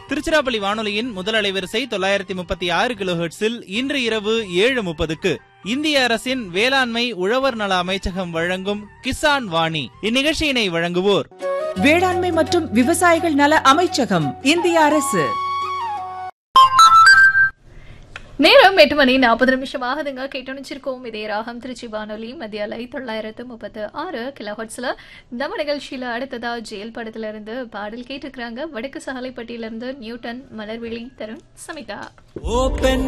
திருச்சிராப்பள்ளி வானொலியின் முதல் அலைவரிசை தொள்ளாயிரத்தி முப்பத்தி ஆறு கிலோஹெர்ட்ஸில் இன்று இரவு ஏழு முப்பதுக்கு இந்திய அரசின் வேளாண்மை உழவர் நல அமைச்சகம் வழங்கும் கிசான் வாணி இந்நிகழ்ச்சியினை வழங்குவோர் வேளாண்மை மற்றும் விவசாயிகள் நல அமைச்சகம் இந்திய அரசு நேரம் எட்டு மணி நாற்பது நிமிஷம் ஆகுதுங்க கேட்டணிச்சிருக்கோம் இதே ராகம் திருச்சி வானொலி மத்திய அலை தொள்ளாயிரத்து முப்பத்து ஆறு கிலோஹட்ஸ்ல நம்ம நிகழ்ச்சியில அடுத்ததா ஜெயில் படத்துல இருந்து பாடல் கேட்டிருக்கிறாங்க வடக்கு சகலைப்பட்டியில இருந்து நியூட்டன் மலர்விழி தருண் சமிதா ஓபன்